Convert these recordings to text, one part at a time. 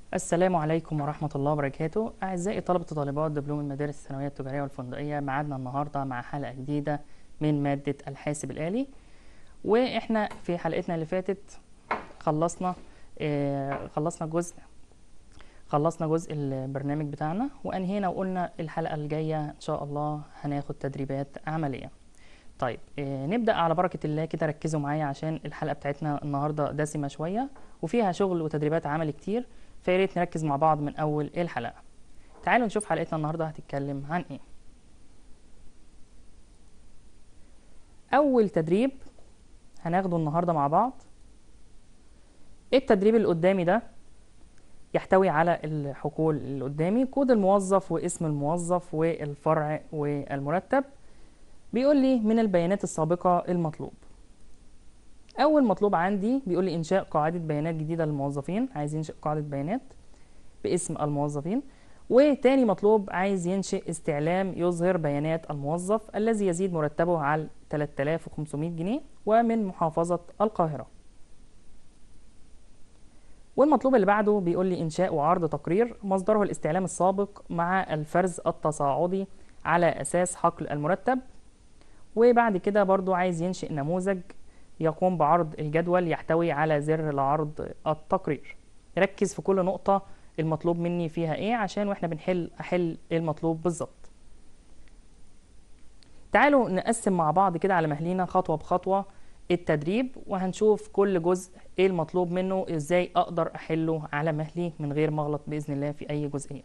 السلام عليكم ورحمة الله وبركاته أعزائي طلبة وطالبات دبلوم المدارس الثانوية التجارية والفندقية معادنا النهاردة مع حلقة جديدة من مادة الحاسب الآلي وإحنا في حلقتنا اللي فاتت خلصنا آه خلصنا جزء خلصنا جزء البرنامج بتاعنا وأنهينا وقلنا الحلقة الجاية إن شاء الله هناخد تدريبات عملية طيب آه نبدأ على بركة الله كده ركزوا معايا عشان الحلقة بتاعتنا النهاردة دسمة شوية وفيها شغل وتدريبات عمل كتير فيا ريت نركز مع بعض من أول الحلقة تعالوا نشوف حلقتنا النهاردة هتتكلم عن إيه أول تدريب هناخده النهاردة مع بعض التدريب اللي قدامي ده يحتوي على الحقول اللي قدامي كود الموظف واسم الموظف والفرع والمرتب بيقول لي من البيانات السابقة المطلوب أول مطلوب عندي بيقول لي إنشاء قاعدة بيانات جديدة للموظفين عايز ينشئ قاعدة بيانات باسم الموظفين وتاني مطلوب عايز ينشئ استعلام يظهر بيانات الموظف الذي يزيد مرتبه على 3500 جنيه ومن محافظة القاهرة والمطلوب اللي بعده بيقول لي إنشاء وعرض تقرير مصدره الاستعلام السابق مع الفرز التصاعدي على أساس حقل المرتب وبعد كده برضو عايز ينشئ نموذج يقوم بعرض الجدول يحتوي على زر لعرض التقرير ركز في كل نقطة المطلوب مني فيها ايه عشان واحنا بنحل احل المطلوب بالظبط تعالوا نقسم مع بعض كده على مهلينا خطوة بخطوة التدريب وهنشوف كل جزء ايه المطلوب منه ازاي اقدر احله على مهلي من غير ما اغلط باذن الله في اي جزئية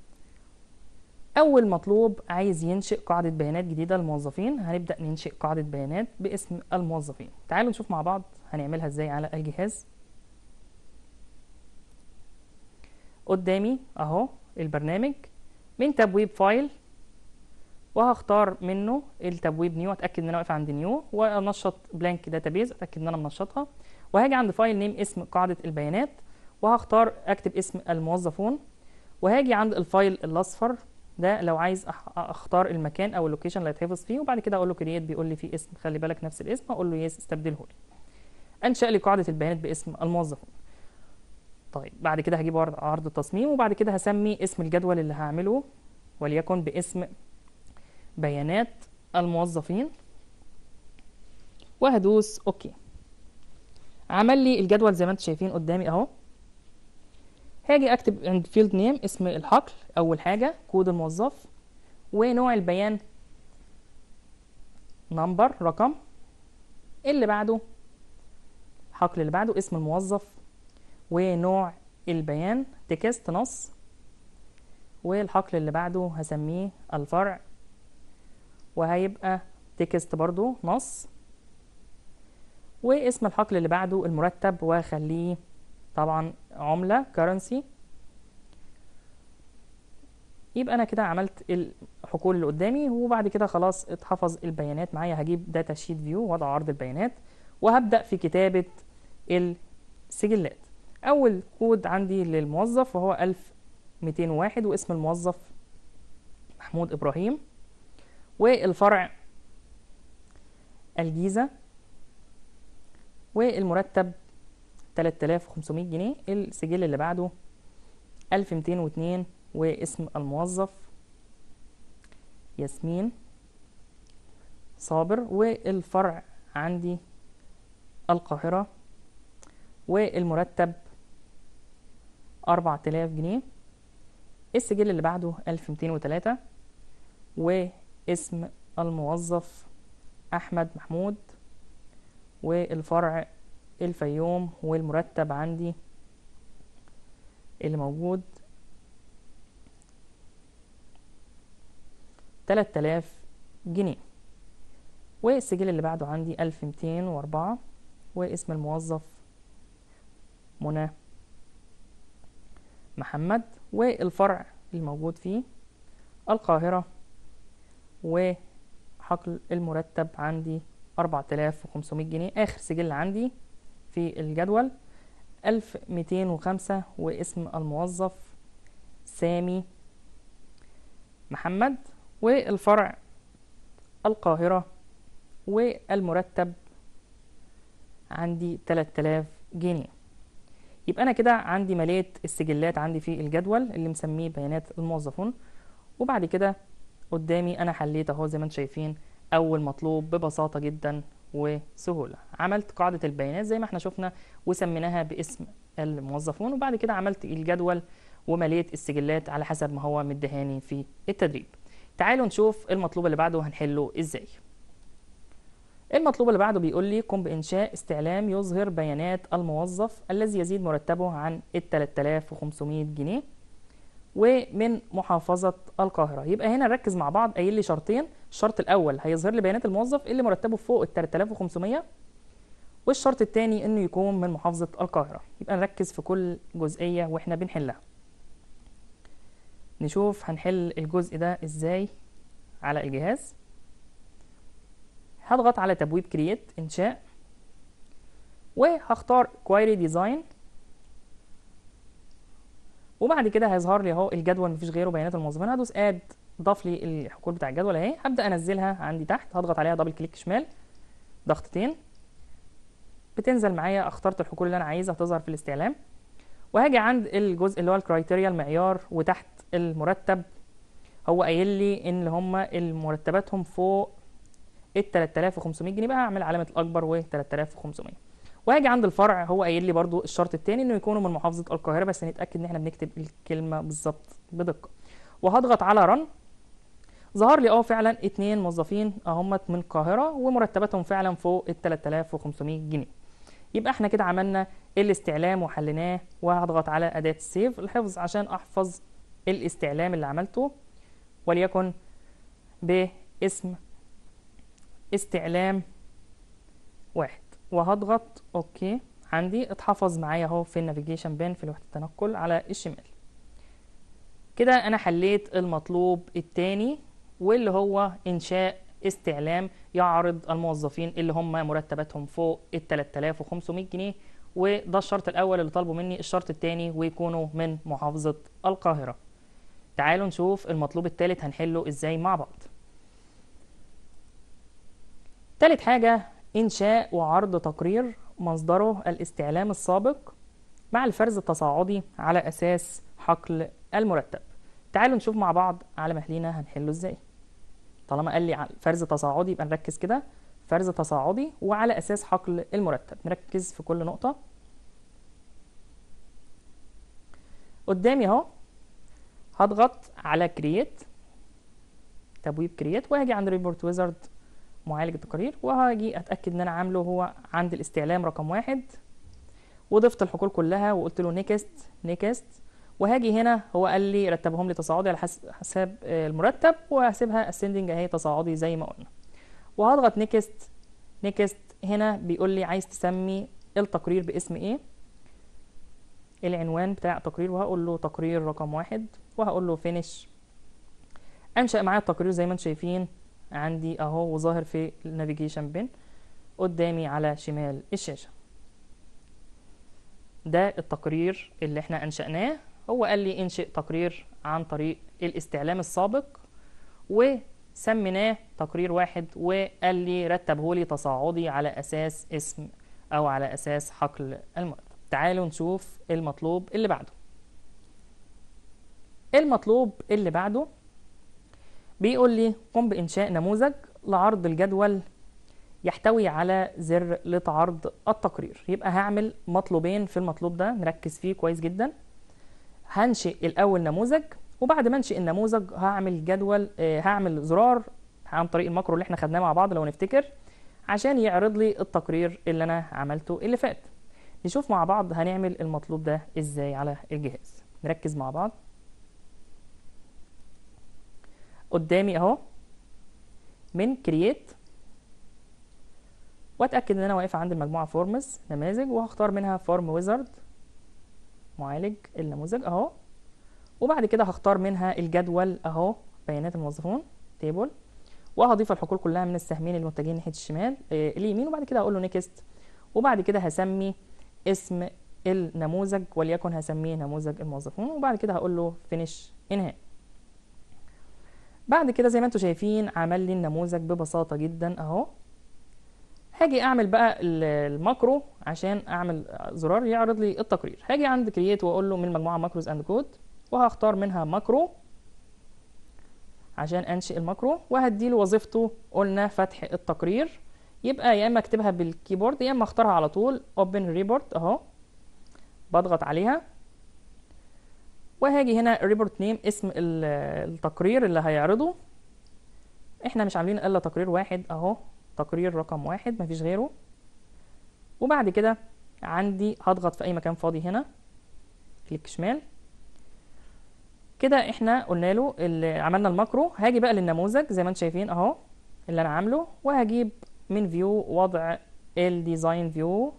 اول مطلوب عايز ينشئ قاعدة بيانات جديدة للموظفين هنبدأ ننشئ قاعدة بيانات باسم الموظفين تعالوا نشوف مع بعض هنعملها ازاي على الجهاز قدامي اهو البرنامج من تبويب فايل وهختار منه التبويب نيو اتاكد ان انا واقف عند نيو وانشط بلانك داتابيز اتاكد ان انا منشطها وهاجي عند فايل نيم اسم قاعده البيانات وهختار اكتب اسم الموظفون وهاجي عند الفايل الاصفر ده لو عايز اختار المكان او اللوكيشن اللي هيتحفظ فيه وبعد كده اقول له كرييت بيقول لي في اسم خلي بالك نفس الاسم اقول له يس استبدله لي انشا لي قاعده البيانات باسم الموظفون طيب بعد كده هجيب عرض التصميم وبعد كده هسمي اسم الجدول اللي هعمله وليكن باسم بيانات الموظفين وهدوس اوكي عمل لي الجدول زي ما انتم شايفين قدامي اهو هاجي اكتب عند فيلد نيم اسم الحقل اول حاجه كود الموظف ونوع البيان نمبر رقم اللي بعده الحقل اللي بعده اسم الموظف ونوع البيان تكست نص والحقل اللي بعده هسميه الفرع وهيبقى تكست برضو نص واسم الحقل اللي بعده المرتب وهخليه طبعا عملة كرنسي يبقى انا كده عملت الحقول اللي قدامي وبعد كده خلاص اتحفظ البيانات معايا هجيب داتا شيت فيو وضع عرض البيانات وهبدأ في كتابة السجلات اول كود عندي للموظف وهو 1201 واسم الموظف محمود ابراهيم والفرع الجيزة والمرتب 3500 جنيه السجل اللي بعده 1202 واسم الموظف ياسمين صابر والفرع عندي القاهرة والمرتب 4000 جنيه السجل اللي بعده 1203 واسم الموظف أحمد محمود والفرع الفيوم والمرتب عندي اللي موجود 3000 جنيه والسجل اللي بعده عندي 1204 واسم الموظف منى محمد والفرع الموجود فيه القاهرة وحقل المرتب عندي 4500 جنيه آخر سجل عندي في الجدول 1205 واسم الموظف سامي محمد والفرع القاهرة والمرتب عندي 3000 جنيه يبقى انا كده عندي مليت السجلات عندي في الجدول اللي مسميه بيانات الموظفون وبعد كده قدامي انا حليت اهو زي ما انتم شايفين اول مطلوب ببساطه جدا وسهوله عملت قاعده البيانات زي ما احنا شفنا وسميناها باسم الموظفون وبعد كده عملت الجدول ومليت السجلات على حسب ما هو مدهاني في التدريب تعالوا نشوف المطلوب اللي بعده هنحله ازاي المطلوب اللي بعده بيقول لي قم بإنشاء استعلام يظهر بيانات الموظف الذي يزيد مرتبه عن ال 3500 جنيه ومن محافظة القاهرة يبقى هنا نركز مع بعض قايل لي شرطين الشرط الأول هيظهر لي بيانات الموظف اللي مرتبه فوق ال 3500 والشرط الثاني إنه يكون من محافظة القاهرة يبقى نركز في كل جزئية وإحنا بنحلها نشوف هنحل الجزء ده إزاي على الجهاز هضغط على تبويب كرييت انشاء وهختار كوايري ديزاين وبعد كده هيظهر لي اهو الجدول مفيش غيره بيانات الموظفين هدوس اد ضاف لي الحقول بتاع الجدول اهي هبدا انزلها عندي تحت هضغط عليها دبل كليك شمال ضغطتين بتنزل معايا اخترت الحقول اللي انا عايزها تظهر في الاستعلام وهاجي عند الجزء اللي هو الكرايتيريا المعيار وتحت المرتب هو قايل لي ان هم المرتباتهم فوق ال 3500 جنيه بقى هعمل علامه الاكبر و 3500 وهاجي عند الفرع هو قايل لي برضو الشرط الثاني انه يكونوا من محافظه القاهره بس نتاكد ان احنا بنكتب الكلمه بالظبط بدقه وهضغط على رن ظهر لي اه فعلا اتنين موظفين اهمت من القاهره ومرتباتهم فعلا فوق ال 3500 جنيه يبقى احنا كده عملنا الاستعلام وحليناه وهضغط على اداه السيف الحفظ عشان احفظ الاستعلام اللي عملته وليكن باسم استعلام واحد وهضغط اوكي عندي اتحفظ معايا اهو في النافيجيشن بين في وحدة التنقل على الشمال كده انا حليت المطلوب التاني واللي هو انشاء استعلام يعرض الموظفين اللي هم مرتباتهم فوق ال 3500 جنيه وده الشرط الاول اللي طالبه مني الشرط الثاني ويكونوا من محافظة القاهرة تعالوا نشوف المطلوب الثالث هنحله ازاي مع بعض تالت حاجة إنشاء وعرض تقرير مصدره الاستعلام السابق مع الفرز التصاعدي على أساس حقل المرتب تعالوا نشوف مع بعض على مهلنا هنحله ازاي طالما قال لي فرز تصاعدي يبقى نركز كده فرز تصاعدي وعلى أساس حقل المرتب نركز في كل نقطة قدامي اهو هضغط على كرييت تبويب كرييت وهاجي عند ريبورت ويزارد معالج التقارير وهاجي اتاكد ان انا عامله هو عند الاستعلام رقم واحد وضفت الحقول كلها وقلت له نيكست نيكست وهاجي هنا هو قال لي رتبهم لي تصاعدي على حساب المرتب وهسيبها اسندنج اهي تصاعدي زي ما قلنا وهضغط نيكست نيكست هنا بيقول لي عايز تسمي التقرير باسم ايه العنوان بتاع التقرير وهقول له تقرير رقم واحد وهقول له فينيش انشأ معايا التقرير زي ما انتم شايفين عندي اهو وظاهر في النافيجيشن بين قدامي على شمال الشاشة ده التقرير اللي احنا انشأناه هو قال لي انشئ تقرير عن طريق الاستعلام السابق وسميناه تقرير واحد وقال لي رتبه لي تصاعدي على اساس اسم او على اساس حقل المرتب تعالوا نشوف المطلوب اللي بعده المطلوب اللي بعده بيقول لي قم بإنشاء نموذج لعرض الجدول يحتوي على زر لتعرض التقرير يبقى هعمل مطلوبين في المطلوب ده نركز فيه كويس جدا هنشئ الأول نموذج وبعد ما انشئ النموذج هعمل جدول آه هعمل زرار عن طريق الماكرو اللي احنا خدناه مع بعض لو نفتكر عشان يعرض لي التقرير اللي انا عملته اللي فات نشوف مع بعض هنعمل المطلوب ده ازاي على الجهاز نركز مع بعض قدامي اهو من كرييت واتاكد ان انا واقف عند المجموعه فورمز نماذج وهختار منها فورم ويزارد معالج النموذج اهو وبعد كده هختار منها الجدول اهو بيانات الموظفون تيبل وهضيف الحقول كلها من السهمين المتجهين ناحيه الشمال آه اليمين وبعد كده هقول له نيكست وبعد كده هسمي اسم النموذج وليكن هسميه نموذج الموظفون وبعد كده هقول له فينيش انهاء بعد كده زي ما انتم شايفين عمل لي النموذج ببساطه جدا اهو هاجي اعمل بقى الماكرو عشان اعمل زرار يعرض لي التقرير هاجي عند كرييت واقول له من مجموعه ماكروز اند كود وهختار منها ماكرو عشان انشئ الماكرو وهديله وظيفته قلنا فتح التقرير يبقى يا اما اكتبها بالكيبورد يا اما اختارها على طول اوبن ريبورت اهو بضغط عليها وهاجي هنا ريبورت نيم اسم التقرير اللي هيعرضه احنا مش عاملين الا تقرير واحد اهو تقرير رقم واحد مفيش غيره وبعد كده عندي هضغط في اي مكان فاضي هنا كليك شمال كده احنا قلنا له اللي عملنا الماكرو هاجي بقى للنموذج زي ما انتم شايفين اهو اللي انا عامله وهجيب من فيو وضع الديزاين فيو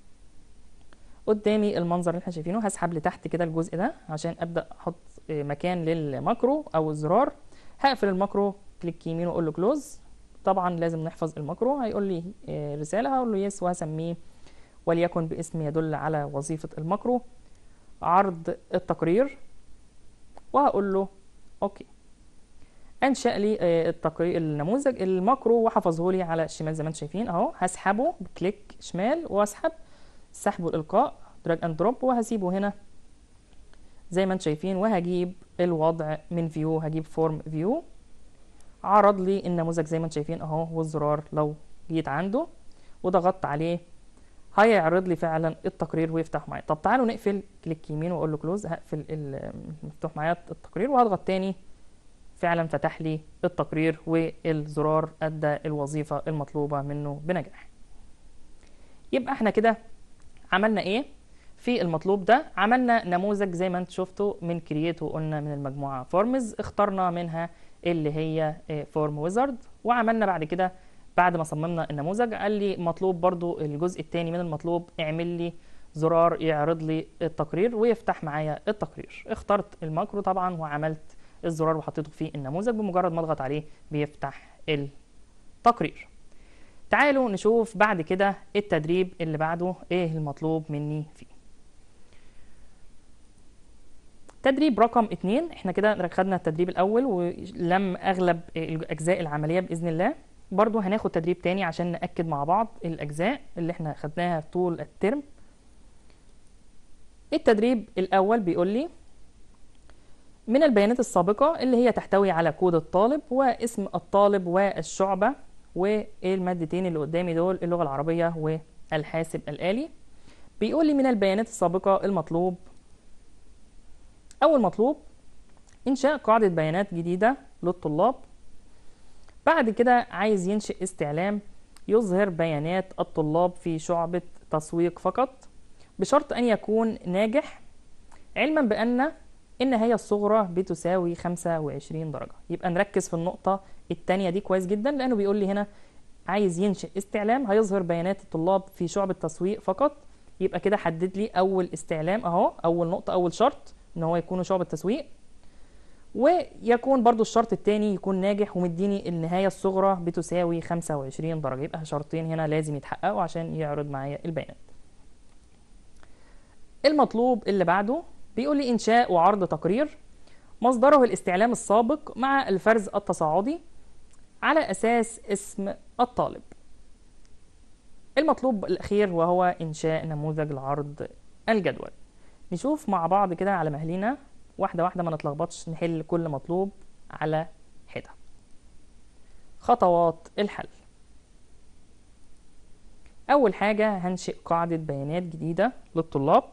قدامي المنظر اللي احنا شايفينه هسحب لتحت كده الجزء ده عشان ابدا احط مكان للماكرو او الزرار هقفل الماكرو كليك يمين واقول له كلوز طبعا لازم نحفظ الماكرو هيقول لي رساله هقول له يس وهسميه وليكن باسم يدل على وظيفه الماكرو عرض التقرير وهقول له اوكي انشا لي التقرير النموذج الماكرو وحفظه لي على الشمال زي ما انتم شايفين اهو هسحبه بكليك شمال واسحب سحب والالقاء دراج اند دروب وهسيبه هنا زي ما انتم شايفين وهجيب الوضع من فيو هجيب فورم فيو عرض لي النموذج زي ما انتم شايفين اهو والزرار لو جيت عنده وضغطت عليه هيعرض لي فعلا التقرير ويفتح معايا طب تعالوا نقفل كليك يمين واقول له كلوز هقفل المفتوح معايا التقرير وهضغط تاني فعلا فتح لي التقرير والزرار ادى الوظيفه المطلوبه منه بنجاح يبقى احنا كده عملنا ايه في المطلوب ده عملنا نموذج زي ما انت شفتوا من كرييت وقلنا من المجموعه فورمز اخترنا منها اللي هي فورم ويزارد وعملنا بعد كده بعد ما صممنا النموذج قال لي مطلوب برضو الجزء الثاني من المطلوب اعمل لي زرار يعرض لي التقرير ويفتح معايا التقرير اخترت الماكرو طبعا وعملت الزرار وحطيته في النموذج بمجرد ما اضغط عليه بيفتح التقرير تعالوا نشوف بعد كده التدريب اللي بعده ايه المطلوب مني فيه تدريب رقم اتنين احنا كده خدنا التدريب الاول ولم اغلب الاجزاء العمليه باذن الله برضو هناخد تدريب تاني عشان ناكد مع بعض الاجزاء اللي احنا خدناها طول الترم التدريب الاول بيقول لي من البيانات السابقة اللي هي تحتوي على كود الطالب واسم الطالب والشعبة والمادتين اللي قدامي دول اللغة العربية والحاسب الآلي بيقول لي من البيانات السابقة المطلوب أول مطلوب إنشاء قاعدة بيانات جديدة للطلاب بعد كده عايز ينشئ استعلام يظهر بيانات الطلاب في شعبة تسويق فقط بشرط أن يكون ناجح علما بأن النهاية الصغرى بتساوي 25 درجة يبقى نركز في النقطة التانية دي كويس جدا لأنه بيقول لي هنا عايز ينشئ استعلام هيظهر بيانات الطلاب في شعبة تسويق فقط يبقى كده حدد لي أول استعلام أهو أول نقطة أول شرط إن هو يكون شعبة تسويق ويكون برضو الشرط التاني يكون ناجح ومديني النهاية الصغرى بتساوي 25 درجة يبقى شرطين هنا لازم يتحققوا عشان يعرض معايا البيانات المطلوب اللي بعده بيقول لي إنشاء وعرض تقرير مصدره الاستعلام السابق مع الفرز التصاعدي على أساس اسم الطالب المطلوب الأخير وهو إنشاء نموذج لعرض الجدول نشوف مع بعض كده على مهلنا واحدة واحدة ما نتلخبطش نحل كل مطلوب على حدة خطوات الحل أول حاجة هنشئ قاعدة بيانات جديدة للطلاب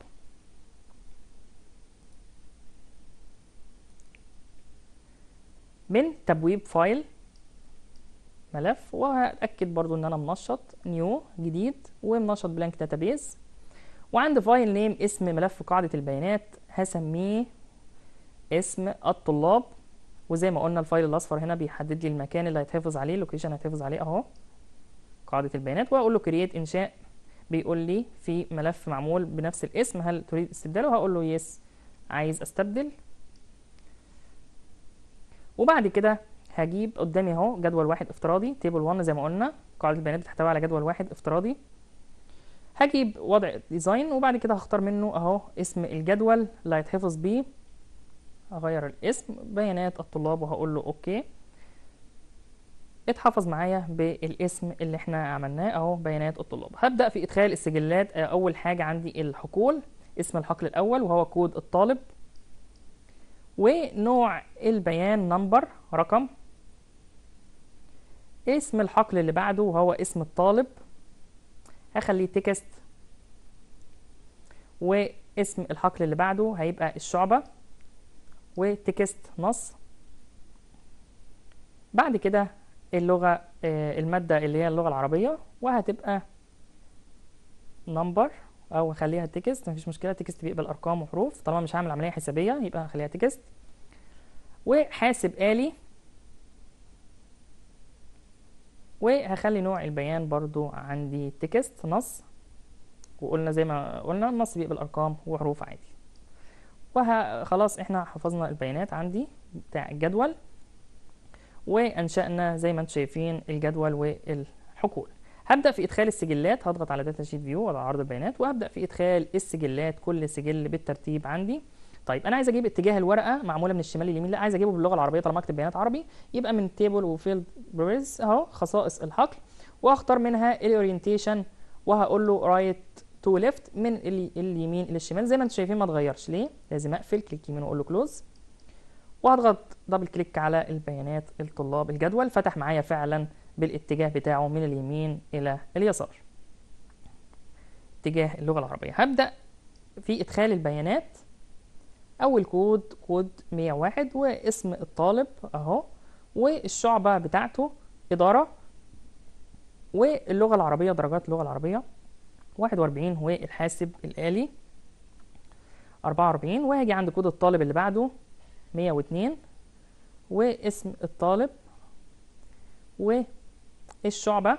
من تبويب فايل ملف وهتأكد برضو ان انا منشط نيو جديد ومنشط بلانك داتابيز وعند فايل نيم اسم ملف قاعدة البيانات هسميه اسم الطلاب وزي ما قلنا الفايل الاصفر هنا بيحدد لي المكان اللي هيتحفظ عليه اللوكيشن هيتحفظ عليه اهو قاعدة البيانات واقول له كرييت انشاء بيقول لي في ملف معمول بنفس الاسم هل تريد استبداله هقول له يس عايز استبدل وبعد كده هجيب قدامي اهو جدول واحد افتراضي تيبل 1 زي ما قلنا قاعدة البيانات بتحتوي على جدول واحد افتراضي هجيب وضع ديزاين وبعد كده هختار منه اهو اسم الجدول اللي هيتحفظ بيه هغير الاسم بيانات الطلاب وهقول له اوكي اتحفظ معايا بالاسم اللي احنا عملناه اهو بيانات الطلاب هبدأ في ادخال السجلات آه، اول حاجة عندي الحقول اسم الحقل الاول وهو كود الطالب ونوع البيان نمبر رقم اسم الحقل اللي بعده وهو اسم الطالب هخليه تكست واسم الحقل اللي بعده هيبقى الشعبة وتكست نص بعد كده اللغة آه، المادة اللي هي اللغة العربية وهتبقى نمبر او خليها تكست مفيش مشكلة تكست بيقبل ارقام وحروف طالما مش هعمل عملية حسابية يبقى هخليها تكست وحاسب آلي وهخلي نوع البيان برضو عندي تكست نص وقلنا زي ما قلنا النص بيقبل ارقام وحروف عادي وه... خلاص احنا حفظنا البيانات عندي بتاع الجدول وانشأنا زي ما انتم شايفين الجدول والحقول هبدأ في إدخال السجلات هضغط على داتا شيت فيو وعلى عرض البيانات وهبدأ في إدخال السجلات كل سجل بالترتيب عندي طيب أنا عايز أجيب اتجاه الورقة معمولة من الشمال لليمين لا عايز أجيبه باللغة العربية طالما أكتب بيانات عربي يبقى من تيبل وفيلد بريز أهو خصائص الحقل وهختار منها الأورينتيشن وهقول له رايت تو ليفت من ال- اليمين إلى الشمال زي ما انتم شايفين ما اتغيرش ليه لازم أقفل كليك يمين وأقول له كلوز وهضغط دبل كليك على البيانات الطلاب الجدول فتح معايا فعلا بالاتجاه بتاعه من اليمين إلى اليسار اتجاه اللغة العربية هبدأ في إدخال البيانات أول كود كود 101 واسم الطالب أهو والشعبة بتاعته إدارة واللغة العربية درجات اللغة العربية 41 والحاسب الآلي 44 وهاجي عند كود الطالب اللي بعده 102 واسم الطالب والشعبة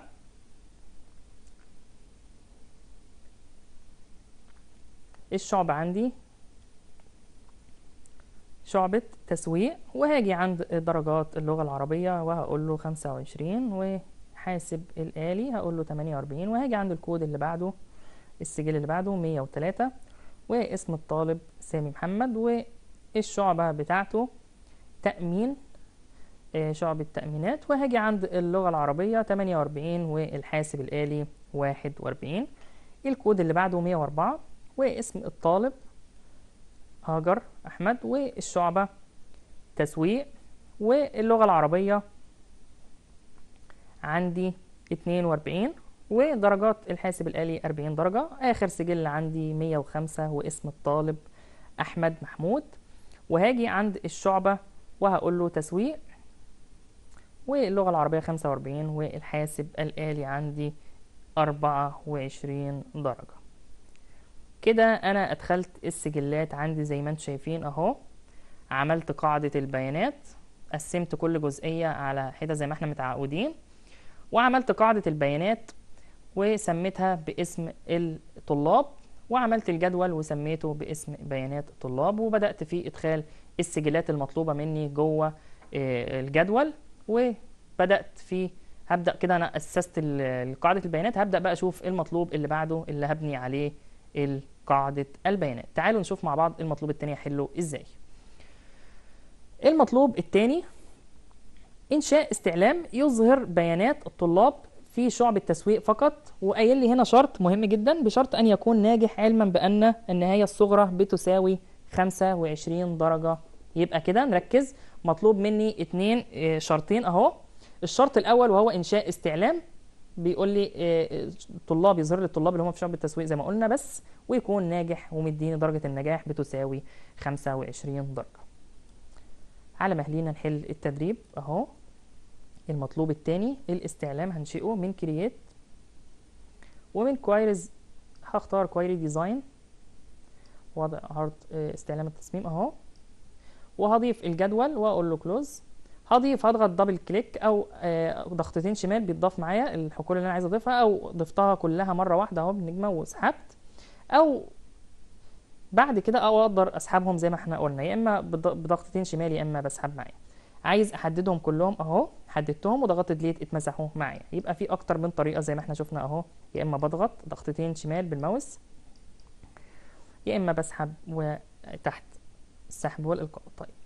الشعبة عندي شعبة تسويق وهاجي عند درجات اللغة العربية وهقول له 25 وحاسب الآلي هقول له 48 وهاجي عند الكود اللي بعده السجل اللي بعده 103 واسم الطالب سامي محمد والشعبة بتاعته تأمين آه، شعبة تأمينات وهاجي عند اللغة العربية 48 والحاسب الآلي 41 الكود اللي بعده 104 واسم الطالب هاجر أحمد والشعبة تسويق واللغة العربية عندي 42 ودرجات الحاسب الآلي 40 درجة آخر سجل عندي 105 واسم الطالب أحمد محمود وهاجي عند الشعبة وهقول له تسويق واللغة العربية 45 والحاسب الآلي عندي 24 درجة كده أنا أدخلت السجلات عندي زي ما انتم شايفين أهو عملت قاعدة البيانات قسمت كل جزئية على حدة زي ما احنا متعودين وعملت قاعدة البيانات وسميتها باسم الطلاب وعملت الجدول وسميته باسم بيانات الطلاب وبدأت في إدخال السجلات المطلوبة مني جوه آه، الجدول وبدأت في هبدأ كده أنا أسست ال- قاعدة البيانات هبدأ بقى أشوف المطلوب اللي بعده اللي هبني عليه ال- قاعدة البيانات تعالوا نشوف مع بعض المطلوب التاني أحله إزاي المطلوب التاني إنشاء استعلام يظهر بيانات الطلاب في شعب التسويق فقط وقايل لي هنا شرط مهم جدا بشرط أن يكون ناجح علما بأن النهاية الصغرى بتساوي 25 درجة يبقى كده نركز مطلوب مني اتنين آه، شرطين أهو الشرط الأول وهو إنشاء استعلام بيقول لي آه، الطلاب يظهر لي الطلاب اللي هم في شعب التسويق زي ما قلنا بس ويكون ناجح ومديني درجة النجاح بتساوي 25 درجة على مهلنا نحل التدريب اهو المطلوب التاني الاستعلام هنشئه من كرييت ومن كوايريز هختار كوايري ديزاين وضع عرض آه، استعلام التصميم اهو وهضيف الجدول واقول له كلوز هضيف هضغط دبل كليك او آه، ضغطتين شمال بيتضاف معايا الحقول اللي انا عايز اضيفها او ضفتها كلها مره واحده اهو بنجمه وسحبت او بعد كده او اقدر اسحبهم زي ما احنا قلنا يا اما بض- بضغطتين شمال يا اما بسحب معايا عايز احددهم كلهم اهو حددتهم وضغطت ديليت اتمسحوا معايا يبقى في اكتر من طريقه زي ما احنا شفنا اهو يا اما بضغط ضغطتين شمال بالماوس يا اما بسحب وتحت السحب والالقاء طيب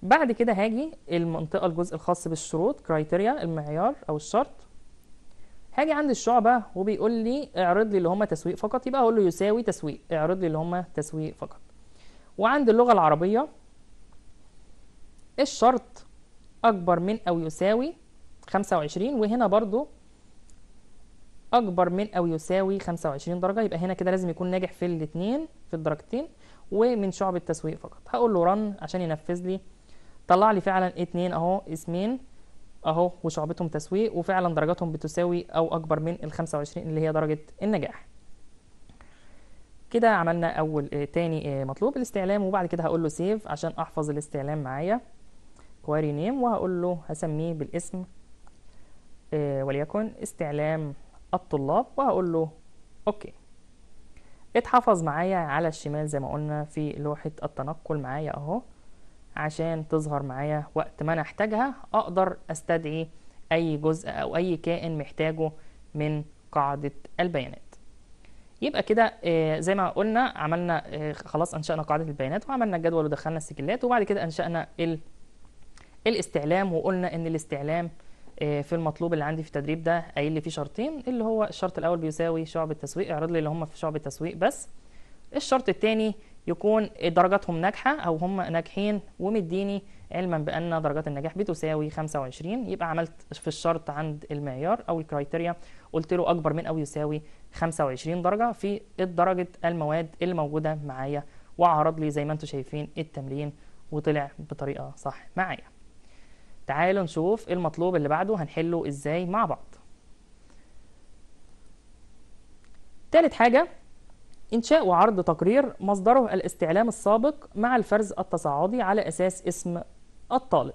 بعد كده هاجي المنطقة الجزء الخاص بالشروط كرايتيريا المعيار أو الشرط هاجي عند الشعبة وبيقول لي اعرض لي اللي هم تسويق فقط يبقى أقول له يساوي تسويق اعرض لي اللي هم تسويق فقط وعند اللغة العربية الشرط أكبر من أو يساوي 25 وهنا برضو أكبر من أو يساوي 25 درجة يبقى هنا كده لازم يكون ناجح في الاتنين في الدرجتين ومن شعب التسويق فقط هقول له رن عشان ينفذ لي طلع لي فعلا اتنين اهو اسمين اهو وشعبتهم تسويق وفعلا درجاتهم بتساوي او اكبر من ال 25 اللي هي درجة النجاح كده عملنا اول اه تاني اه مطلوب الاستعلام وبعد كده هقول له سيف عشان احفظ الاستعلام معايا كواري نيم وهقول له هسميه بالاسم اه وليكن استعلام الطلاب وهقول له اوكي اتحفظ معايا على الشمال زي ما قلنا في لوحة التنقل معايا اهو عشان تظهر معايا وقت ما انا احتاجها اقدر استدعي اي جزء او اي كائن محتاجه من قاعدة البيانات يبقى كده آه زي ما قلنا عملنا آه خلاص انشأنا قاعدة البيانات وعملنا الجدول ودخلنا السجلات وبعد كده انشأنا ال الاستعلام وقلنا ان الاستعلام آه في المطلوب اللي عندي في التدريب ده قايل لي فيه شرطين اللي هو الشرط الاول بيساوي شعب التسويق اعرض لي اللي هم في شعب التسويق بس الشرط الثاني يكون درجاتهم ناجحة أو هم ناجحين ومديني علما بأن درجات النجاح بتساوي 25 يبقى عملت في الشرط عند المعيار أو الكرايتيريا قلت له أكبر من أو يساوي 25 درجة في درجة المواد اللي موجودة معايا وعرض لي زي ما انتم شايفين التمرين وطلع بطريقة صح معايا تعالوا نشوف المطلوب اللي بعده هنحله ازاي مع بعض تالت حاجة إنشاء وعرض تقرير مصدره الاستعلام السابق مع الفرز التصاعدي على أساس اسم الطالب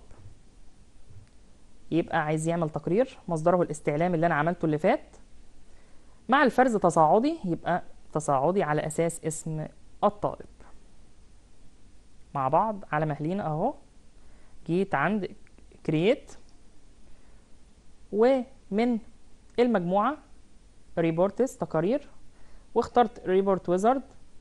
يبقى عايز يعمل تقرير مصدره الاستعلام اللي أنا عملته اللي فات مع الفرز تصاعدي يبقى تصاعدي على أساس اسم الطالب مع بعض على مهلين أهو جيت عند create ومن المجموعة reports تقارير واخترت ريبورت ويزارد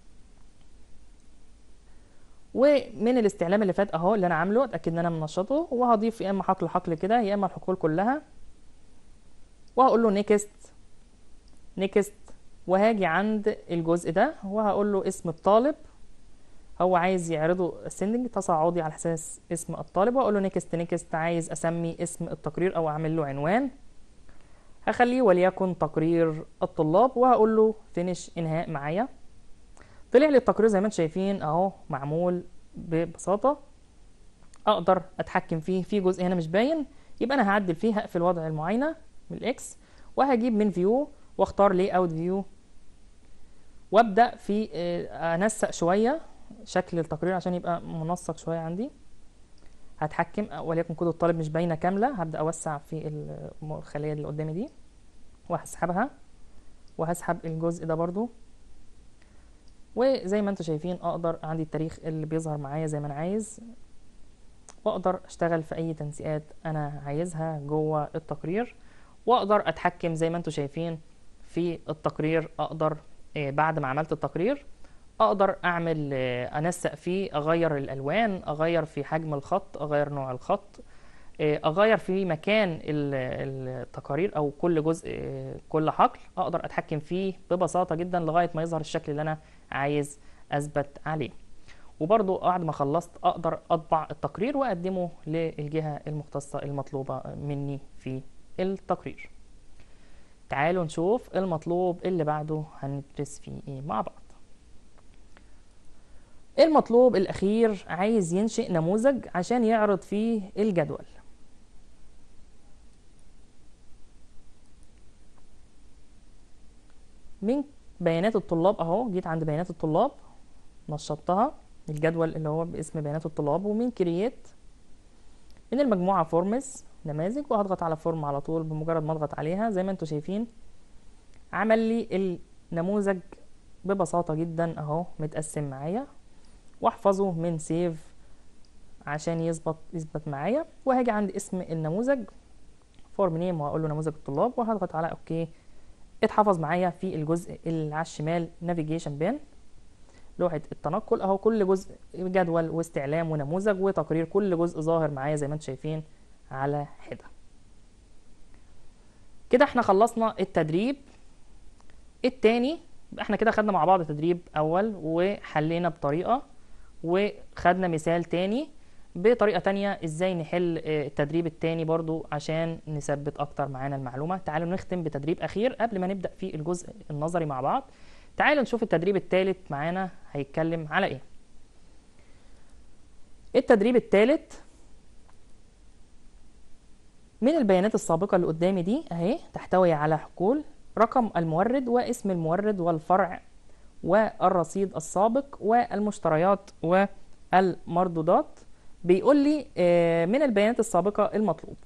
ومن الاستعلام اللي فات اهو اللي انا عامله اتاكد ان انا منشطه وهضيف يا اما حقل حقل كده يا اما الحقول كلها وهقول له نيكست نيكست وهاجي عند الجزء ده وهقول له اسم الطالب هو عايز يعرضه سندنج تصاعدي على اساس اسم الطالب واقول له نيكست نيكست عايز اسمي اسم التقرير او اعمل له عنوان هخليه وليكن تقرير الطلاب وهقول له فينش انهاء معايا طلع لي التقرير زي ما انتم شايفين اهو معمول ببساطه اقدر اتحكم فيه في جزء هنا مش باين يبقى انا هعدل فيه هقفل وضع المعاينه من الاكس وهجيب من فيو واختار لي اوت فيو وابدا في انسق شويه شكل التقرير عشان يبقى منسق شويه عندي هتحكم وليكن كود الطالب مش باينه كامله هبدا اوسع في الخليه اللي قدامي دي وهسحبها وهسحب الجزء ده برضو وزي ما انتم شايفين اقدر عندي التاريخ اللي بيظهر معايا زي ما انا عايز واقدر اشتغل في اي تنسيقات انا عايزها جوه التقرير واقدر اتحكم زي ما انتم شايفين في التقرير اقدر بعد ما عملت التقرير اقدر اعمل انسق فيه اغير الالوان اغير في حجم الخط اغير نوع الخط اغير في مكان التقارير او كل جزء كل حقل اقدر اتحكم فيه ببساطه جدا لغايه ما يظهر الشكل اللي انا عايز اثبت عليه وبرضو بعد ما خلصت اقدر اطبع التقرير واقدمه للجهه المختصه المطلوبه مني في التقرير تعالوا نشوف المطلوب اللي بعده هندرس فيه ايه مع بعض المطلوب الأخير عايز ينشئ نموذج عشان يعرض فيه الجدول من بيانات الطلاب اهو جيت عند بيانات الطلاب نشطتها الجدول اللي هو باسم بيانات الطلاب ومن كرييت من المجموعة فورمز نماذج وهضغط على فورم على طول بمجرد ما اضغط عليها زي ما انتم شايفين عمل لي النموذج ببساطة جدا اهو متقسم معايا واحفظه من سيف عشان يظبط يثبت معايا وهاجي عند اسم النموذج فورم نيم وهقول له نموذج الطلاب وهضغط على اوكي اتحفظ معايا في الجزء اللي على الشمال نافيجيشن بان لوحة التنقل اهو كل جزء جدول واستعلام ونموذج وتقرير كل جزء ظاهر معايا زي ما انتم شايفين على حدة كده احنا خلصنا التدريب التاني احنا كده خدنا مع بعض تدريب اول وحلينا بطريقة وخدنا مثال تاني بطريقة تانية ازاي نحل التدريب التاني برضو عشان نثبت اكتر معانا المعلومة تعالوا نختم بتدريب اخير قبل ما نبدأ في الجزء النظري مع بعض تعالوا نشوف التدريب الثالث معانا هيتكلم على ايه التدريب الثالث من البيانات السابقة اللي قدامي دي اهي تحتوي على حقول رقم المورد واسم المورد والفرع والرصيد السابق والمشتريات والمردودات بيقول لي من البيانات السابقة المطلوب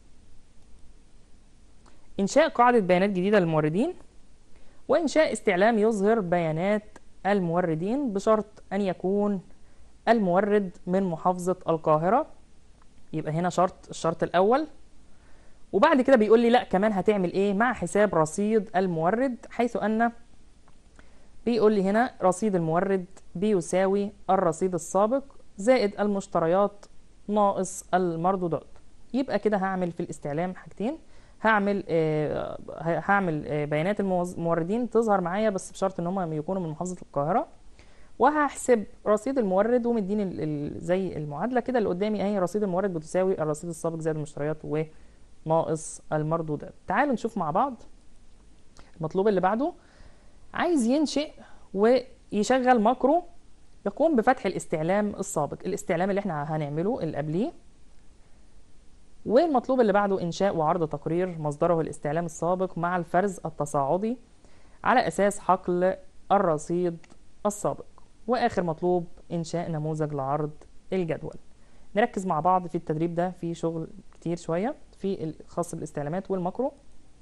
إنشاء قاعدة بيانات جديدة للموردين وإنشاء استعلام يظهر بيانات الموردين بشرط أن يكون المورد من محافظة القاهرة يبقى هنا شرط الشرط الأول وبعد كده بيقول لي لا كمان هتعمل إيه مع حساب رصيد المورد حيث أن بيقول لي هنا رصيد المورد بيساوي الرصيد السابق زائد المشتريات ناقص المردودات يبقى كده هعمل في الاستعلام حاجتين هعمل آه هعمل آه بيانات الموردين تظهر معايا بس بشرط ان هم يكونوا من محافظه القاهره وهحسب رصيد المورد ومديني زي المعادله كده اللي قدامي اهي رصيد المورد بتساوي الرصيد السابق زائد المشتريات وناقص المردودات تعالوا نشوف مع بعض المطلوب اللي بعده عايز ينشئ ويشغل ماكرو يقوم بفتح الاستعلام السابق الاستعلام اللي احنا هنعمله اللي قبليه والمطلوب اللي بعده إنشاء وعرض تقرير مصدره الاستعلام السابق مع الفرز التصاعدي على أساس حقل الرصيد السابق وآخر مطلوب إنشاء نموذج لعرض الجدول نركز مع بعض في التدريب ده في شغل كتير شوية في الخاص بالاستعلامات والماكرو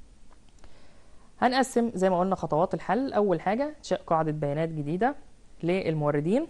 هنقسم زي ما قلنا خطوات الحل أول حاجة إنشاء قاعدة بيانات جديدة للموردين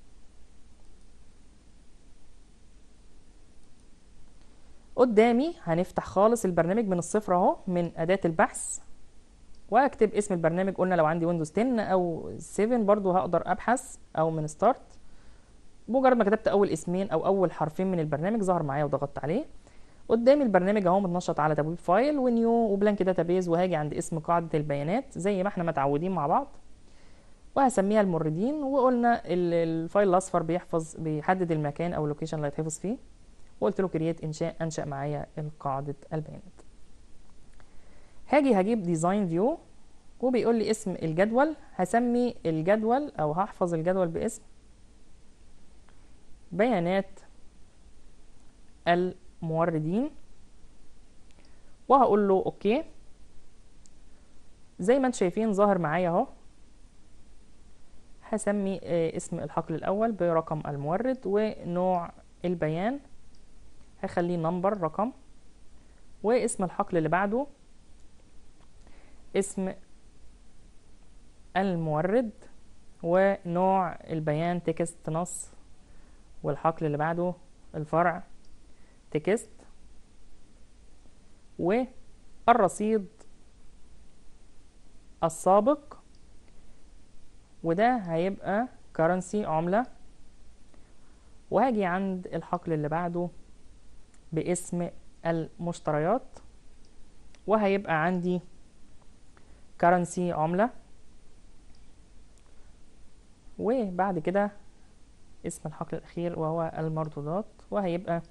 قدامي هنفتح خالص البرنامج من الصفر اهو من أداة البحث واكتب اسم البرنامج قلنا لو عندي ويندوز 10 او 7 برضو هقدر ابحث او من ستارت مجرد ما كتبت اول اسمين او اول حرفين من البرنامج ظهر معايا وضغطت عليه قدامي البرنامج اهو متنشط على تبويب فايل ونيو وبلانك داتابيز وهاجي عند اسم قاعدة البيانات زي ما احنا متعودين مع بعض وهسميها الموردين وقلنا الفايل الاصفر بيحفظ بيحدد المكان او اللوكيشن اللي هيتحفظ فيه وقلت له كرييت انشاء انشا معايا قاعده البيانات هاجي هجيب ديزاين فيو وبيقول لي اسم الجدول هسمي الجدول او هحفظ الجدول باسم بيانات الموردين وهقول له اوكي زي ما انتم شايفين ظاهر معايا اهو هسمي اسم الحقل الاول برقم المورد ونوع البيان هخليه نمبر رقم واسم الحقل اللي بعده اسم المورد ونوع البيان تكست نص والحقل اللي بعده الفرع تكست والرصيد السابق وده هيبقى كرنسي عملة وهاجي عند الحقل اللي بعده باسم المشتريات وهيبقى عندي كرنسي عملة وبعد كده اسم الحقل الأخير وهو المردودات وهيبقى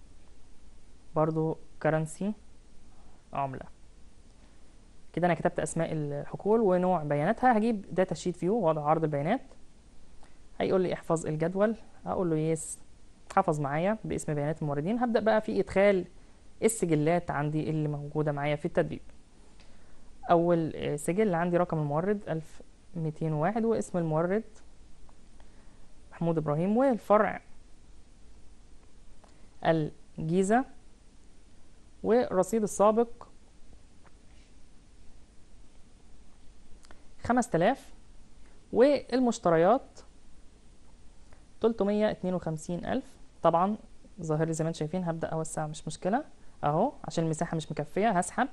برضو كرنسي عملة كده أنا كتبت أسماء الحقول ونوع بياناتها هجيب داتا شيت فيو وضع عرض البيانات هيقول لي احفظ الجدول هقول له يس حفظ معايا باسم بيانات الموردين هبدأ بقى في إدخال السجلات عندي اللي موجودة معايا في التدريب أول سجل عندي رقم المورد 1201 واسم المورد محمود إبراهيم والفرع الجيزة والرصيد السابق خمس تلاف والمشتريات تلتمية اتنين وخمسين ألف طبعا ظاهر لي زي ما انتم شايفين هبدأ أوسع مش مشكلة أهو عشان المساحة مش مكفية هسحب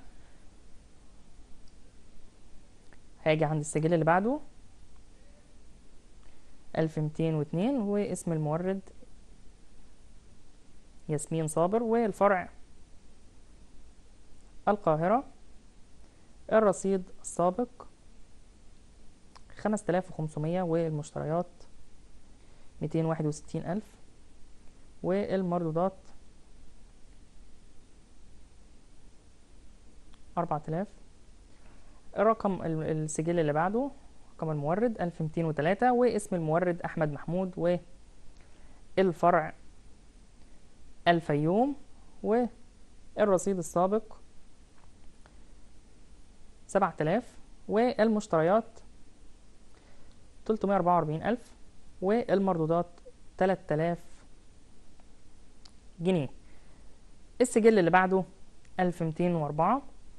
هاجي عند السجل اللي بعده ألف ميتين واتنين واسم المورد ياسمين صابر والفرع القاهرة الرصيد السابق خمس تلاف وخمسمية والمشتريات ميتين واحد وستين ألف والمردودات أربعة آلاف الرقم ال- السجل اللي بعده رقم المورد ألف ميتين وتلاتة واسم المورد أحمد محمود والفرع الفيوم والرصيد السابق سبعة آلاف والمشتريات تلتمية أربعة وأربعين ألف والمردودات تلات آلاف جنيه السجل اللي بعده ألف ميتين وأربعة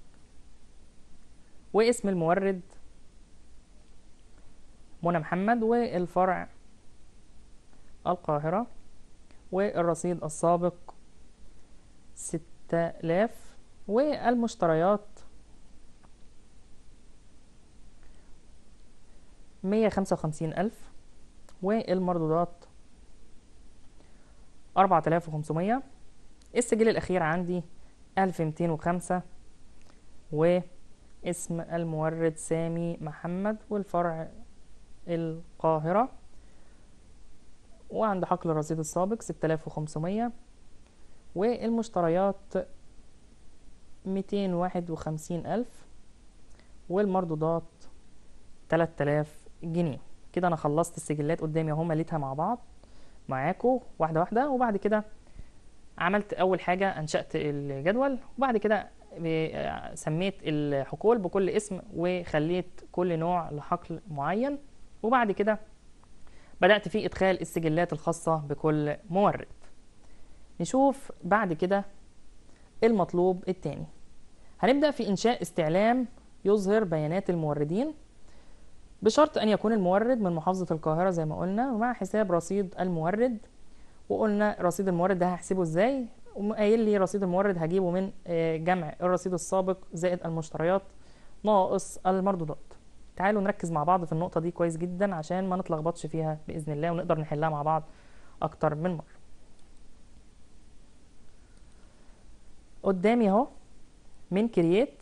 واسم المورد منى محمد والفرع القاهرة والرصيد السابق ستة آلاف والمشتريات مية خمسة وخمسين ألف والمردودات أربعة آلاف وخمسمية السجل الأخير عندي ألف ميتين وخمسة واسم المورد سامي محمد والفرع القاهرة وعند حقل الرصيد السابق ستة آلاف وخمسمية والمشتريات ميتين واحد وخمسين ألف والمردودات تلات آلاف جنيه كده أنا خلصت السجلات قدامي أهو مليتها مع بعض معاكو واحدة واحدة وبعد كده عملت أول حاجة أنشأت الجدول وبعد كده ب- سميت الحقول بكل اسم وخليت كل نوع لحقل معين وبعد كده بدأت في إدخال السجلات الخاصة بكل مورد نشوف بعد كده المطلوب التاني هنبدأ في إنشاء استعلام يظهر بيانات الموردين بشرط أن يكون المورد من محافظة القاهرة زي ما قلنا ومع حساب رصيد المورد وقلنا رصيد المورد ده هحسبه ازاي قايل لي رصيد المورد هجيبه من آه، جمع الرصيد السابق زائد المشتريات ناقص المردودات تعالوا نركز مع بعض في النقطة دي كويس جدا عشان ما نتلخبطش فيها بإذن الله ونقدر نحلها مع بعض أكتر من مرة قدامي اهو من كرييت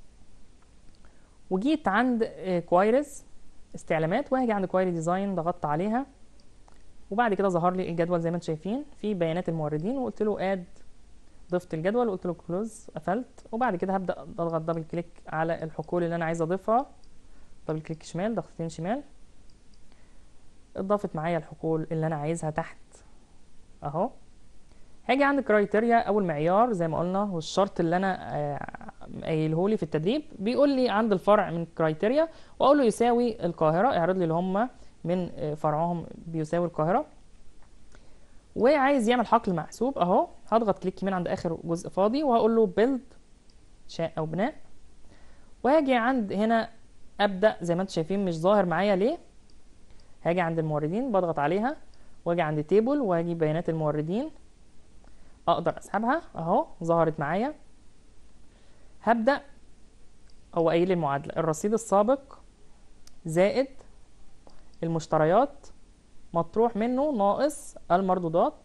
وجيت عند كوايرز استعلامات وهاجي عند كوايري ديزاين ضغطت عليها وبعد كده ظهر لي الجدول زي ما انتم شايفين في بيانات الموردين وقلت له اد ضفت الجدول وقلت له كلوز قفلت وبعد كده هبدا اضغط دبل كليك على الحقول اللي انا عايز اضيفها دبل كليك شمال ضغطتين شمال اتضافت معايا الحقول اللي انا عايزها تحت اهو هاجي عند كرايتيريا او المعيار زي ما قلنا والشرط اللي انا آه، قايله لي في التدريب بيقول لي عند الفرع من كرايتيريا واقول له يساوي القاهره اعرض لي اللي هم من آه، فرعهم بيساوي القاهره وعايز يعمل حقل محسوب اهو هضغط كليك يمين عند اخر جزء فاضي وهقول له بيلد شاء او بناء وهاجي عند هنا ابدا زي ما انتم شايفين مش ظاهر معايا ليه هاجي عند الموردين بضغط عليها واجي عند تيبل واجي بيانات الموردين اقدر اسحبها اهو ظهرت معايا هبدا هو قايل لي المعادله الرصيد السابق زائد المشتريات مطروح منه ناقص المردودات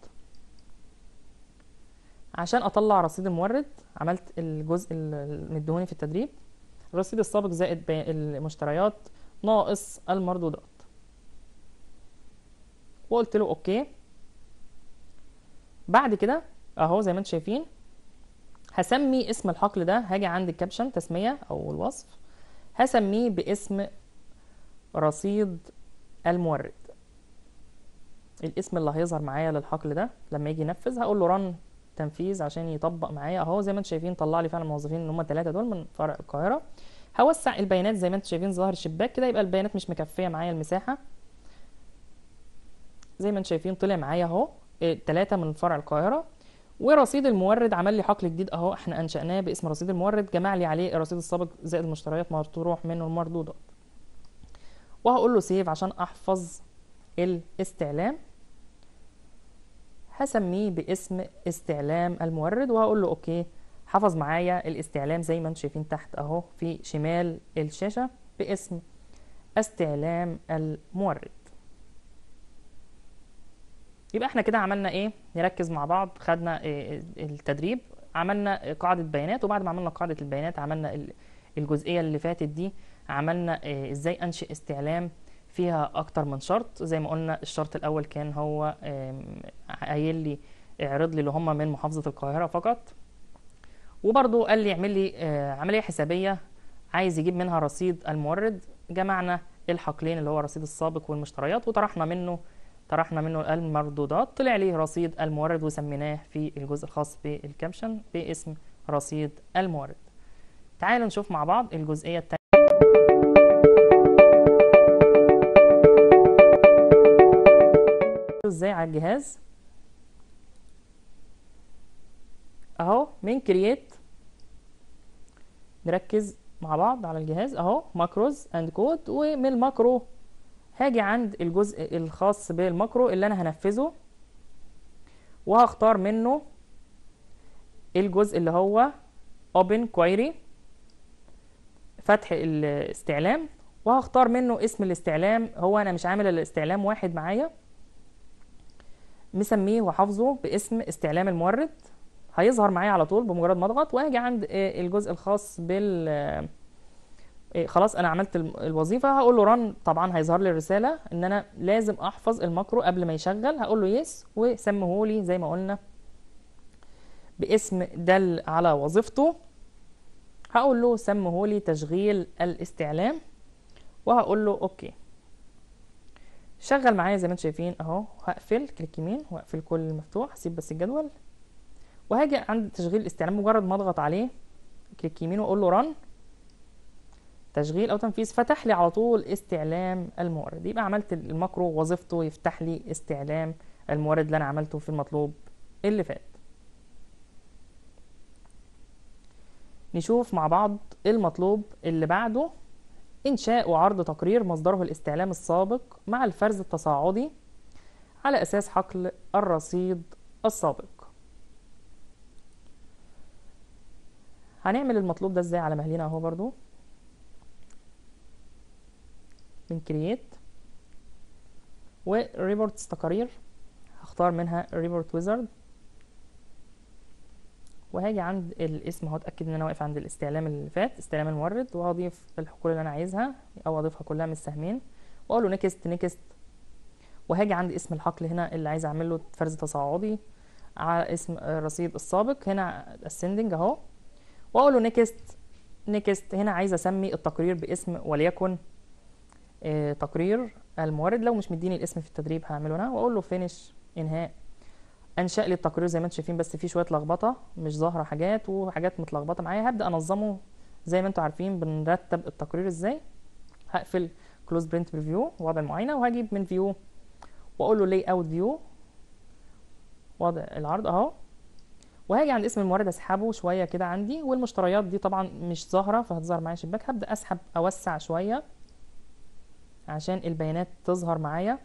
عشان اطلع رصيد المورد عملت الجزء المدهوني في التدريب الرصيد السابق زائد بي- المشتريات ناقص المردودات وقلت له اوكي بعد كده اهو زي ما انتم شايفين هسمي اسم الحقل ده هاجي عند الكابشن تسمية او الوصف هسميه باسم رصيد المورد الاسم اللي هيظهر معايا للحقل ده لما يجي ينفذ هقول له رن تنفيذ عشان يطبق معايا اهو زي ما انتم شايفين طلع لي فعلا الموظفين اللي هم الثلاثه دول من فرع القاهره هوسع البيانات زي ما انتم شايفين ظاهر الشباك كده يبقى البيانات مش مكفيه معايا المساحه زي ما انتم شايفين طلع معايا اهو ثلاثه من فرع القاهره ورصيد المورد عمل لي حقل جديد اهو احنا انشأناه باسم رصيد المورد جمع لي عليه الرصيد السابق زائد المشتريات مطروح منه المردودات وهقول له سيف عشان احفظ الاستعلام هسميه باسم استعلام المورد وهقول له اوكي حفظ معايا الاستعلام زي ما انتم شايفين تحت اهو في شمال الشاشة باسم استعلام المورد يبقى احنا كده عملنا ايه نركز مع بعض خدنا إيه التدريب عملنا قاعدة بيانات وبعد ما عملنا قاعدة البيانات عملنا ال- الجزئية اللي فاتت دي عملنا إيه ازاي انشئ استعلام فيها اكتر من شرط زي ما قلنا الشرط الاول كان هو آم، قايل لي اعرض لي اللي هم من محافظة القاهرة فقط وبرضو قال لي اعمل لي آه، عملية حسابية عايز يجيب منها رصيد المورد جمعنا الحقلين اللي هو رصيد السابق والمشتريات وطرحنا منه طرحنا منه المردودات طلع لي رصيد المورد وسميناه في الجزء الخاص بالكابشن باسم رصيد المورد تعالوا نشوف مع بعض الجزئية التانية ازاي على الجهاز اهو من كرييت نركز مع بعض على الجهاز اهو ماكروز اند كود ومن الماكرو هاجي عند الجزء الخاص بالماكرو اللي انا هنفذه وهختار منه الجزء اللي هو open query فتح الاستعلام وهختار منه اسم الاستعلام هو انا مش عامل الاستعلام واحد معايا مسميه وحافظه باسم استعلام المورد هيظهر معايا على طول بمجرد ما اضغط وهاجي عند آه، الجزء الخاص بال آه، إيه، خلاص انا عملت الم- الوظيفه هقول له رن طبعا هيظهر لي الرساله ان انا لازم احفظ الماكرو قبل ما يشغل هقول له يس وسميه لي زي ما قلنا باسم دل على وظيفته هقول له سميه لي تشغيل الاستعلام وهقول له اوكي شغل معايا زي ما انتم شايفين اهو هقفل كليك يمين واقفل كل المفتوح هسيب بس الجدول وهاجي عند تشغيل الاستعلام مجرد ما اضغط عليه كليك يمين واقول له رن تشغيل او تنفيذ فتح لي على طول استعلام المورد يبقى عملت الماكرو وظيفته يفتح لي استعلام المورد اللي انا عملته في المطلوب اللي فات نشوف مع بعض المطلوب اللي بعده إنشاء وعرض تقرير مصدره الاستعلام السابق مع الفرز التصاعدي على أساس حقل الرصيد السابق هنعمل المطلوب ده ازاي على مهلنا اهو برضو من كرييت وريبورتس تقارير هختار منها ريبورت ويزارد وهاجي عند الاسم اهو اتاكد ان انا واقف عند الاستعلام اللي فات استعلام المورد وهضيف الحقول اللي انا عايزها او اضيفها كلها من السهمين واقول له نيكست نيكست وهاجي عند اسم الحقل هنا اللي عايز اعمل له فرز تصاعدي على اسم الرصيد السابق هنا ascending اهو واقول له نيكست نيكست هنا عايز اسمي التقرير باسم وليكن آه، تقرير المورد لو مش مديني الاسم في التدريب هعمله انا واقول له فينش انهاء انشا لي التقرير زي ما انتم شايفين بس فيه شويه لخبطه مش ظاهره حاجات وحاجات متلخبطه معايا هبدا انظمه زي ما انتم عارفين بنرتب التقرير ازاي هقفل كلوز برنت بريفيو وضع المعاينه وهجيب من فيو واقول له لاي اوت فيو وضع العرض اهو وهاجي عند اسم المورد اسحبه شويه كده عندي والمشتريات دي طبعا مش ظاهره فهتظهر معايا شباك هبدا اسحب اوسع شويه عشان البيانات تظهر معايا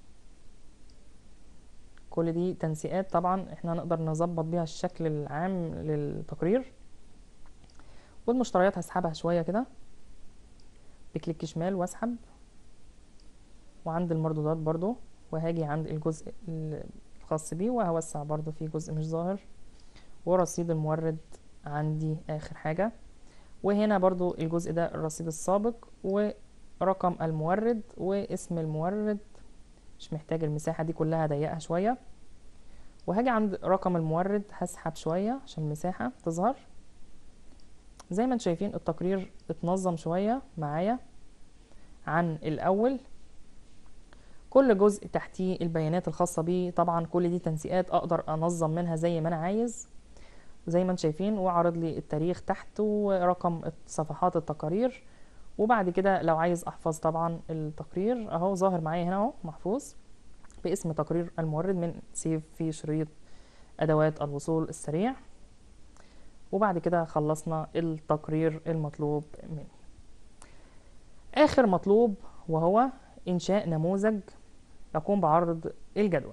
كل دي تنسيقات طبعا احنا نقدر نظبط بيها الشكل العام للتقرير والمشتريات هسحبها شويه كده بكليك شمال واسحب وعند المردودات برضو وهاجي عند الجزء الخاص بيه وهوسع برضو في جزء مش ظاهر ورصيد المورد عندي اخر حاجة وهنا برضو الجزء ده الرصيد السابق ورقم المورد واسم المورد مش محتاج المساحة دي كلها ضيقها شوية وهاجي عند رقم المورد هسحب شوية عشان المساحة تظهر زي ما انتم شايفين التقرير اتنظم شوية معايا عن الأول كل جزء تحتيه البيانات الخاصة بيه طبعا كل دي تنسيقات أقدر أنظم منها زي ما أنا عايز زي ما انتم شايفين وعرض لي التاريخ تحت ورقم صفحات التقارير وبعد كده لو عايز احفظ طبعا التقرير اهو ظاهر معايا هنا اهو محفوظ باسم تقرير المورد من سيف في شريط ادوات الوصول السريع وبعد كده خلصنا التقرير المطلوب مني اخر مطلوب وهو انشاء نموذج يقوم بعرض الجدول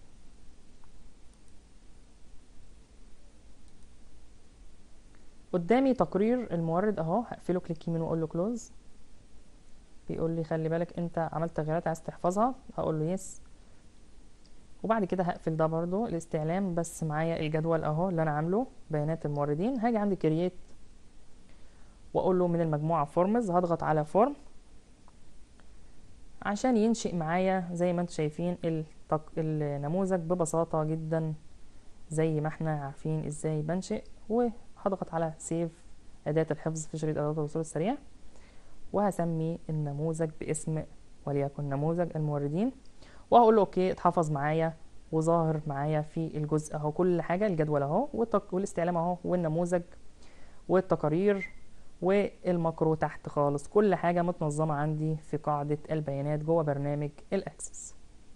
قدامي تقرير المورد اهو هقفله كليك يمين واقول له كلوز بيقول لي خلي بالك انت عملت تغييرات عايز تحفظها هقول له يس وبعد كده هقفل ده برضو الاستعلام بس معايا الجدول اهو اللي انا عامله بيانات الموردين هاجي عند كرييت واقول له من المجموعه فورمز هضغط على فورم عشان ينشئ معايا زي ما انتم شايفين التق... النموذج ببساطه جدا زي ما احنا عارفين ازاي بنشئ وهضغط على سيف اداه الحفظ في شريط اداه الوصول السريع وهسمي النموذج باسم وليكن نموذج الموردين وهقول له اوكي اتحفظ معايا وظاهر معايا في الجزء اهو كل حاجه الجدول اهو والتق... والاستعلام اهو والنموذج والتقارير والماكرو تحت خالص كل حاجه متنظمه عندي في قاعده البيانات جوه برنامج الاكسس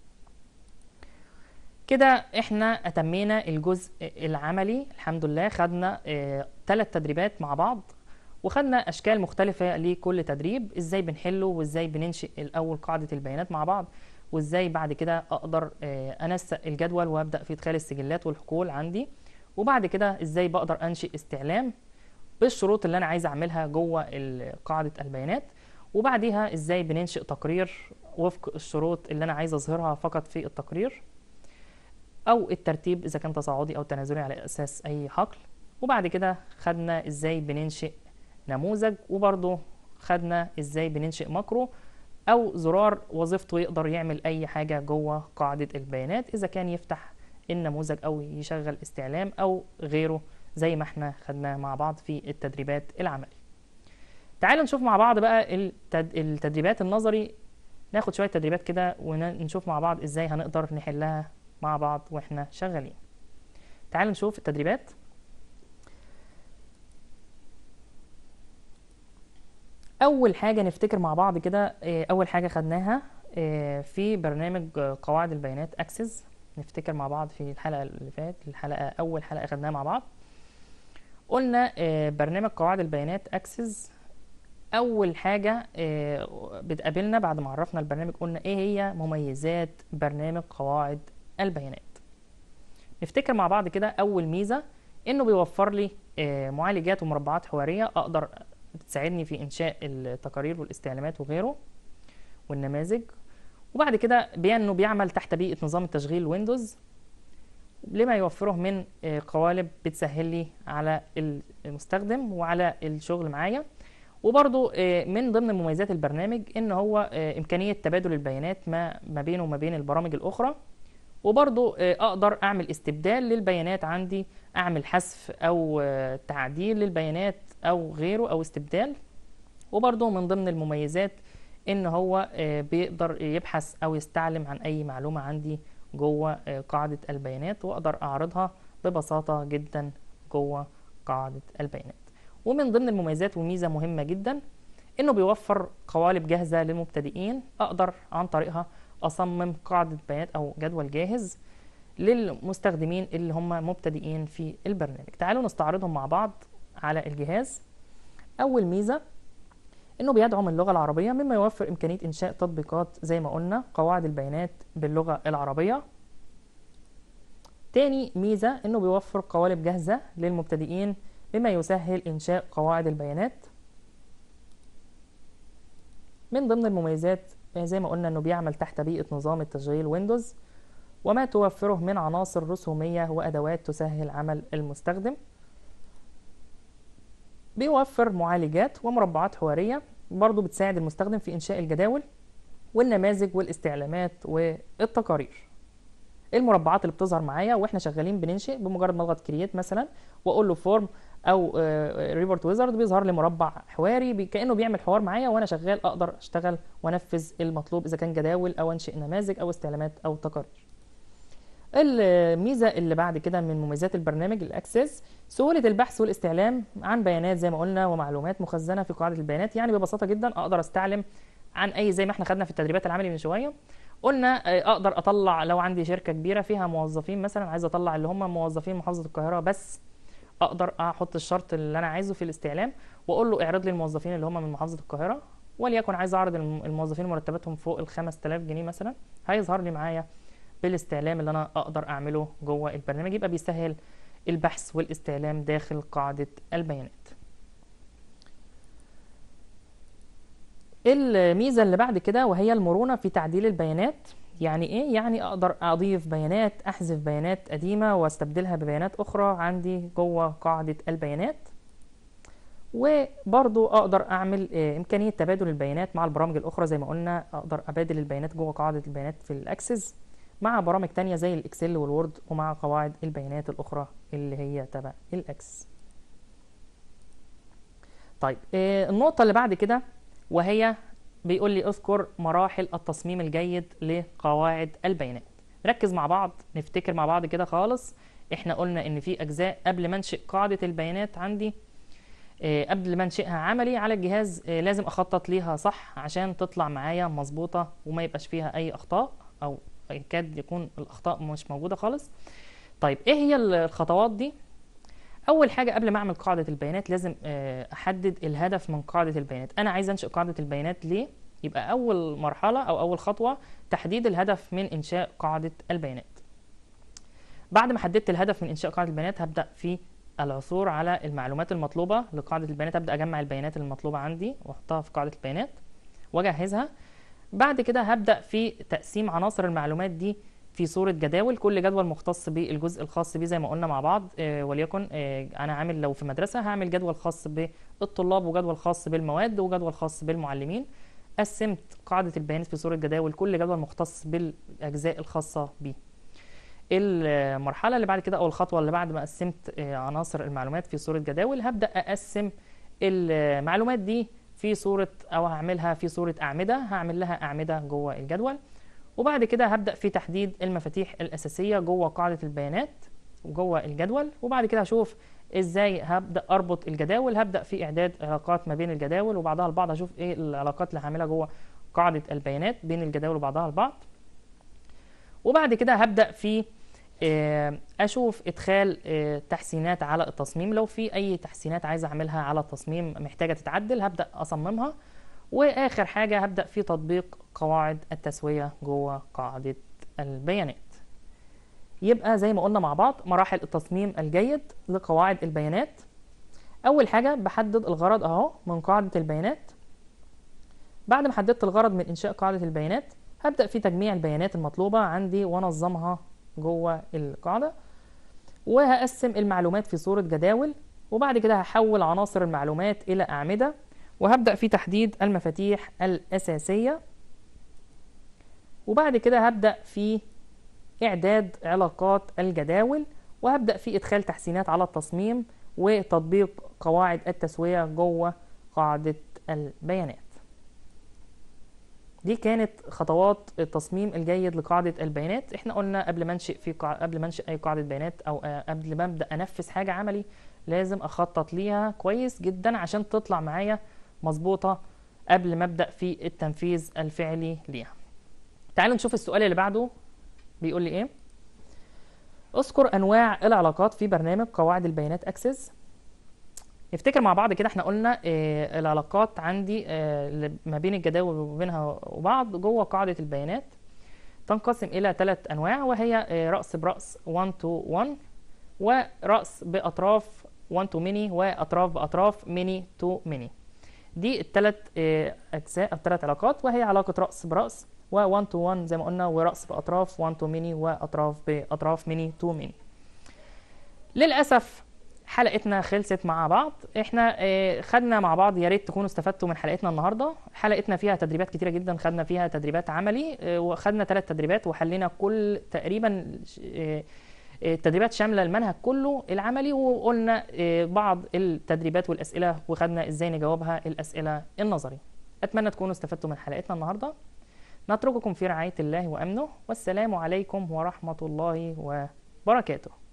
كده احنا اتمينا الجزء العملي الحمد لله خدنا ثلاث تدريبات مع بعض وخدنا اشكال مختلفه لكل تدريب ازاي بنحله وازاي بننشئ الاول قاعده البيانات مع بعض وازاي بعد كده اقدر انسق الجدول وابدا في ادخال السجلات والحقول عندي وبعد كده ازاي بقدر انشئ استعلام بالشروط اللي انا عايز اعملها جوه قاعده البيانات وبعديها ازاي بننشئ تقرير وفق الشروط اللي انا عايز اظهرها فقط في التقرير او الترتيب اذا كان تصاعدي او تنازلي على اساس اي حقل وبعد كده خدنا ازاي بننشئ نموذج وبرضه خدنا ازاي بننشئ ماكرو او زرار وظيفته يقدر يعمل اي حاجه جوه قاعده البيانات اذا كان يفتح النموذج او يشغل استعلام او غيره زي ما احنا خدناه مع بعض في التدريبات العملي تعالوا نشوف مع بعض بقى التد... التدريبات النظري ناخد شويه تدريبات كده ونشوف مع بعض ازاي هنقدر نحلها مع بعض واحنا شغالين تعالوا نشوف التدريبات اول حاجه نفتكر مع بعض كده اول حاجه خدناها في برنامج قواعد البيانات اكسس نفتكر مع بعض في الحلقه اللي فاتت الحلقه اول حلقه خدناها مع بعض قلنا برنامج قواعد البيانات اكسس اول حاجه بتقابلنا بعد ما عرفنا البرنامج قلنا ايه هي مميزات برنامج قواعد البيانات نفتكر مع بعض كده اول ميزه انه بيوفر لي معالجات ومربعات حواريه اقدر بتساعدني في انشاء التقارير والاستعلامات وغيره والنماذج وبعد كده بانه بيعمل تحت بيئه نظام التشغيل ويندوز لما يوفره من قوالب بتسهل لي على المستخدم وعلى الشغل معايا وبرضو من ضمن مميزات البرنامج ان هو امكانيه تبادل البيانات ما ما بينه وما بين البرامج الاخرى وبرضو اقدر اعمل استبدال للبيانات عندي اعمل حذف او تعديل للبيانات او غيره او استبدال وبرضو من ضمن المميزات ان هو بيقدر يبحث او يستعلم عن اي معلومه عندي جوه قاعده البيانات واقدر اعرضها ببساطه جدا جوه قاعده البيانات ومن ضمن المميزات وميزه مهمه جدا انه بيوفر قوالب جاهزه للمبتدئين اقدر عن طريقها اصمم قاعده بيانات او جدول جاهز للمستخدمين اللي هم مبتدئين في البرنامج تعالوا نستعرضهم مع بعض على الجهاز اول ميزه انه بيدعم اللغه العربيه مما يوفر امكانيه انشاء تطبيقات زي ما قلنا قواعد البيانات باللغه العربيه تاني ميزه انه بيوفر قوالب جاهزه للمبتدئين مما يسهل انشاء قواعد البيانات من ضمن المميزات زي ما قلنا انه بيعمل تحت بيئه نظام التشغيل ويندوز وما توفره من عناصر رسوميه وادوات تسهل عمل المستخدم بيوفر معالجات ومربعات حواريه برضه بتساعد المستخدم في انشاء الجداول والنماذج والاستعلامات والتقارير المربعات اللي بتظهر معايا واحنا شغالين بننشئ بمجرد ما اضغط كرييت مثلا واقول له فورم او ريبورت ويزارد بيظهر لي مربع حواري كانه بيعمل حوار معايا وانا شغال اقدر اشتغل وانفذ المطلوب اذا كان جداول او انشئ نماذج او استعلامات او تقارير الميزه اللي بعد كده من مميزات البرنامج الاكسس سهوله البحث والاستعلام عن بيانات زي ما قلنا ومعلومات مخزنه في قاعده البيانات يعني ببساطه جدا اقدر استعلم عن اي زي ما احنا خدنا في التدريبات العملي من شويه قلنا اقدر اطلع لو عندي شركه كبيره فيها موظفين مثلا عايز اطلع اللي هم موظفين محافظه القاهره بس اقدر احط الشرط اللي انا عايزه في الاستعلام واقول له اعرض لي الموظفين اللي هم من محافظه القاهره وليكن عايز اعرض الموظفين مرتباتهم فوق ال 5000 جنيه مثلا هيظهر لي معايا بالاستعلام اللي انا اقدر اعمله جوه البرنامج يبقى بيسهل البحث والاستعلام داخل قاعده البيانات الميزه اللي بعد كده وهي المرونه في تعديل البيانات يعني ايه يعني اقدر اضيف بيانات احذف بيانات قديمه واستبدلها ببيانات اخرى عندي جوه قاعده البيانات وبرضو اقدر اعمل آه، امكانيه تبادل البيانات مع البرامج الاخرى زي ما قلنا اقدر ابادل البيانات جوه قاعده البيانات في الاكسس مع برامج تانية زي الاكسل والوورد ومع قواعد البيانات الاخرى اللي هي تبع الاكسس طيب آه، النقطه اللي بعد كده وهي بيقول لي اذكر مراحل التصميم الجيد لقواعد البيانات ركز مع بعض نفتكر مع بعض كده خالص احنا قلنا ان في اجزاء قبل ما انشئ قاعده البيانات عندي آه، قبل ما انشئها عملي على الجهاز آه، لازم اخطط ليها صح عشان تطلع معايا مظبوطه وما يبقاش فيها اي اخطاء او يكاد يكون الاخطاء مش موجوده خالص طيب ايه هي الخطوات دي اول حاجه قبل ما اعمل قاعده البيانات لازم آه، احدد الهدف من قاعده البيانات انا عايز انشئ قاعده البيانات ليه يبقى اول مرحله او اول خطوه تحديد الهدف من انشاء قاعده البيانات بعد ما حددت الهدف من انشاء قاعده البيانات هبدا في العثور على المعلومات المطلوبه لقاعده البيانات ابدا اجمع البيانات المطلوبه عندي واحطها في قاعده البيانات واجهزها بعد كده هبدا في تقسيم عناصر المعلومات دي في صورة جداول كل جدول مختص بالجزء الخاص بيه زي ما قلنا مع بعض آه، وليكن آه، أنا عامل لو في مدرسة هعمل جدول خاص بالطلاب وجدول خاص بالمواد وجدول خاص بالمعلمين قسمت قاعدة البيانات في صورة جداول كل جدول مختص بالأجزاء الخاصة بيه المرحلة اللي بعد كده أو الخطوة اللي بعد ما قسمت آه، عناصر المعلومات في صورة جداول هبدأ أقسم المعلومات دي في صورة أو هعملها في صورة أعمدة هعمل لها أعمدة جوه الجدول وبعد كده هبدأ في تحديد المفاتيح الأساسية جوه قاعدة البيانات وجوه الجدول وبعد كده هشوف ازاي هبدأ اربط الجداول هبدأ في اعداد علاقات ما بين الجداول وبعضها البعض هشوف ايه العلاقات اللي هعملها جوه قاعدة البيانات بين الجداول وبعضها البعض وبعد كده هبدأ في آه، اشوف ادخال آه، تحسينات على التصميم لو في اي تحسينات عايز اعملها على التصميم محتاجه تتعدل هبدا اصممها واخر حاجه هبدا في تطبيق قواعد التسويه جوه قاعده البيانات يبقى زي ما قلنا مع بعض مراحل التصميم الجيد لقواعد البيانات اول حاجه بحدد الغرض اهو من قاعده البيانات بعد ما حددت الغرض من انشاء قاعده البيانات هبدا في تجميع البيانات المطلوبه عندي وانظمها جوه القاعده وهقسم المعلومات في صوره جداول وبعد كده هحول عناصر المعلومات الى اعمده وهبدا في تحديد المفاتيح الاساسيه وبعد كده هبدا في اعداد علاقات الجداول وهبدا في ادخال تحسينات على التصميم وتطبيق قواعد التسويه جوه قاعده البيانات دي كانت خطوات التصميم الجيد لقاعدة البيانات احنا قلنا قبل ما انشئ في قاع... قبل ما انشئ اي قاعدة بيانات او قبل ما ابدا انفذ حاجة عملي لازم اخطط ليها كويس جدا عشان تطلع معايا مظبوطة قبل ما ابدا في التنفيذ الفعلي ليها تعالوا نشوف السؤال اللي بعده بيقول لي ايه اذكر انواع العلاقات في برنامج قواعد البيانات اكسس نفتكر مع بعض كده احنا قلنا اه العلاقات عندي اه ما بين الجداول وبينها وبعض جوه قاعدة البيانات تنقسم إلى ثلاث أنواع وهي اه رأس برأس 1 to 1 ورأس بأطراف 1 to many وأطراف بأطراف many to many دي الثلاث أجزاء الثلاث علاقات وهي علاقة رأس برأس و 1 to 1 زي ما قلنا ورأس بأطراف 1 to many وأطراف بأطراف many to many للأسف حلقتنا خلصت مع بعض احنا اه خدنا مع بعض يا ريت تكونوا استفدتوا من حلقتنا النهارده حلقتنا فيها تدريبات كتيره جدا خدنا فيها تدريبات عملي اه وخدنا ثلاث تدريبات وحلينا كل تقريبا اه التدريبات شامله المنهج كله العملي وقلنا بعض التدريبات والاسئله وخدنا ازاي نجاوبها الاسئله النظري اتمنى تكونوا استفدتوا من حلقتنا النهارده نترككم في رعايه الله وامنه والسلام عليكم ورحمه الله وبركاته